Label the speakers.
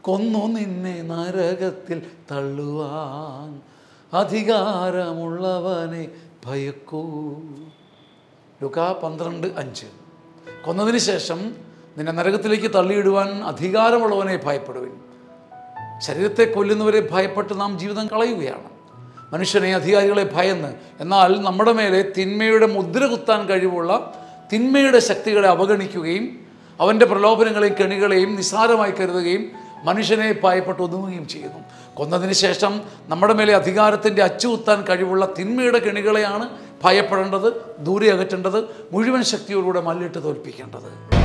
Speaker 1: കൊന്നു നിന്നെ നരകത്തിൽ തള്ളുവാൻ അധികാരമുള്ളവനെ ഭയക്കൂ ലുക പന്ത്രണ്ട് അഞ്ച് കൊന്നതിന് ശേഷം നിന്നെ നരകത്തിലേക്ക് തള്ളിയിടുവാൻ അധികാരമുള്ളവനെ ഭയപ്പെടുവിൻ ശരീരത്തെ കൊല്ലുന്നവരെ ഭയപ്പെട്ട് നാം ജീവിതം കളയുകയാണ് മനുഷ്യനെ അധികാരികളെ ഭയന്ന് എന്നാൽ നമ്മുടെ മേലെ തിന്മയുടെ മുദ്ര കുത്താൻ കഴിവുള്ള തിന്മയുടെ ശക്തികളെ അവഗണിക്കുകയും അവൻ്റെ പ്രലോഭനങ്ങളെയും കെണികളെയും നിസ്സാരമായി കരുതുകയും മനുഷ്യനെ ഭയപ്പെട്ട് ഒതുങ്ങുകയും ചെയ്യുന്നു കൊന്നതിന് ശേഷം നമ്മുടെ മേലെ അധികാരത്തിൻ്റെ അച്ചുകുത്താൻ കഴിവുള്ള തിന്മയുടെ കെണികളെയാണ് ഭയപ്പെടേണ്ടത് ദൂരെ അകറ്റേണ്ടത് മുഴുവൻ ശക്തിയോടുകൂടെ മല്ലിട്ട് തോൽപ്പിക്കേണ്ടത്